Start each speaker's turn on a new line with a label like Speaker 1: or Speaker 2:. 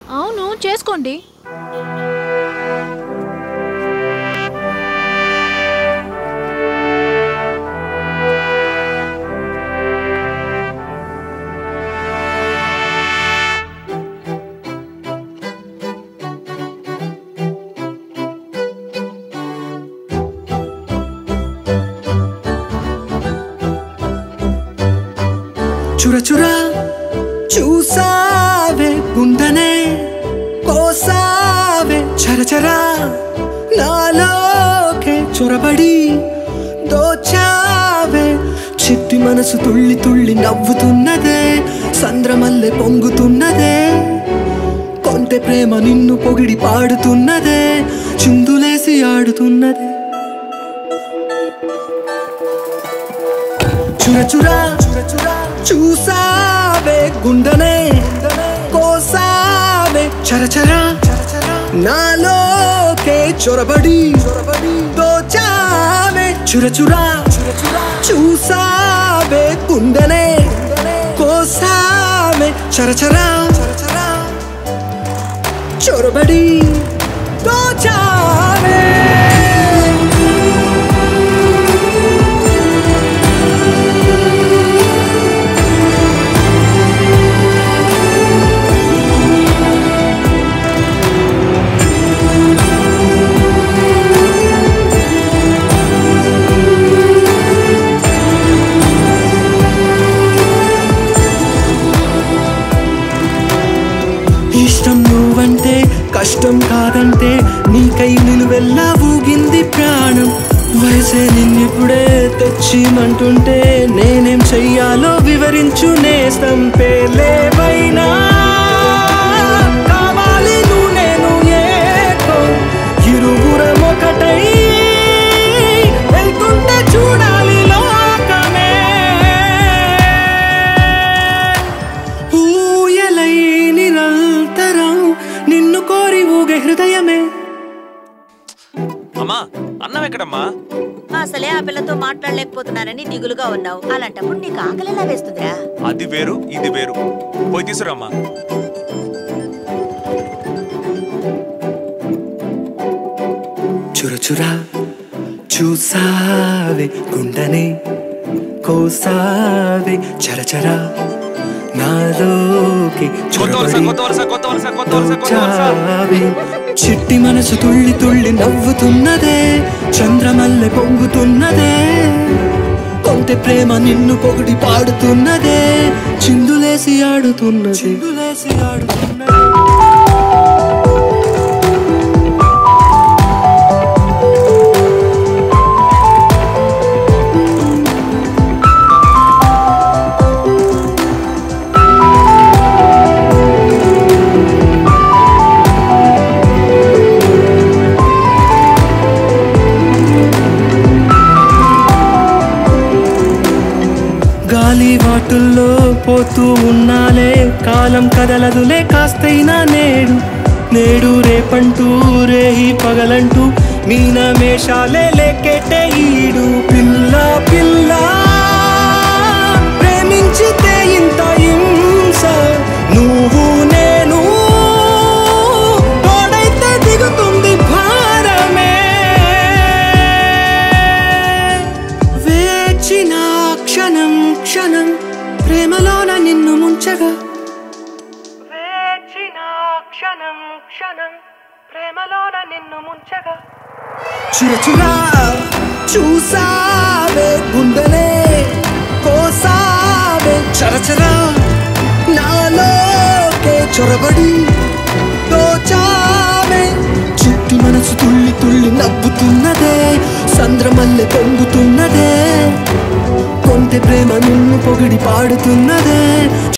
Speaker 1: అవును చేసుకోండి
Speaker 2: చురచురా చూసావే గుండెనే కోసావే చరచరా నాలోకే చొరబడి దోచావే చిట్టి మనసు తుళ్ళి తుళ్ళి నవ్వుతున్నదే సంద్రమల్లె పొంగుతున్నదే కొంటె ప్రేమ నిన్ను పొగిడి పాడుతున్నదే చిందులేసి ఆడుతున్నదే చురచురా చూసావే గుండెనే కోసావే చరచరా నాలోకే చొరబడి దోచావే చురచురా చూసావే గుండెనే కోసావే చరచరా చొరబడి దోచావే ఇష్టం నువ్వంటే కష్టం కాదంటే నీకై నిలువెల్లా ఊగింది ప్రాణం వయసే నిన్నిప్పుడే తెచ్చిమంటుంటే నేనేం చెయ్యాలో వివరించు నేస్తం పేలేవైనా కావాలి నువ్వు నేను ఏకో ఇరువురం ఒకటై వెళ్తుంటే చూడాలి లోకమే ఊయలై నిరంతరం నిన్ను కోరి ఊగే హృదయమే
Speaker 3: అమ్మా అన్నం ఎక్కడమ్మా
Speaker 4: అసలే ఆ పిల్లతో మాట్లాడలేకపోతున్నానని దిగులుగా ఉన్నావు అలాంటప్పుడు నీకు ఆకలి ఎలా వేస్తుందిరా
Speaker 3: అది వేరు ఇది వేరు పోయి తీసుకురమ్మా
Speaker 2: చురచురా చూసావే గుండెని కోసావే చరచరా నాలోకి
Speaker 3: కొత్త వరుస
Speaker 2: చొరబడి
Speaker 3: కొత్త వరుస కొత్త వరుస కొత్త వరుస కొత్త వరుస
Speaker 2: దోచావే. చిట్టి మనసు తుళ్ళి తుళ్ళి నవ్వుతున్నదే చంద్రమల్లె పొంగుతున్నదే కొంటె ప్రేమ నిన్ను పొగిడి పాడుతున్నదే చిందులేసి ఆడుతున్నది చిందులేసి ఆడుతున్నది గాలి వాటుల్లో పోతూ ఉన్నాలే కాలం కదలదులే కాస్తైనా నేడు నేడు రేపంటూ రేహి పగలంటూ మీన మేషాలే లేకెట్టే ఈడు పిల్ల పిల్ల ప్రేమించితే ఇంత హింస నువ్వు నేను తోడైతే దిగుతుంది భారమే వేచిన క్షణం క్షణం ప్రేమలోన నిన్ను ముంచగా వేచిన క్షణం క్షణం ప్రేమలోన నిన్ను ముంచగా చురచురా చూసావే గుండెనే కోసావే చరచరా నాలోకే చొరబడి దోచావే చుట్టి మనసు తుళ్ళి తుళ్ళి నవ్వుతున్నదే సంద్రమల్లె పొంగుతున్నదే కొంటె ప్రేమ నిన్ను పొగిడి పాడుతున్నదే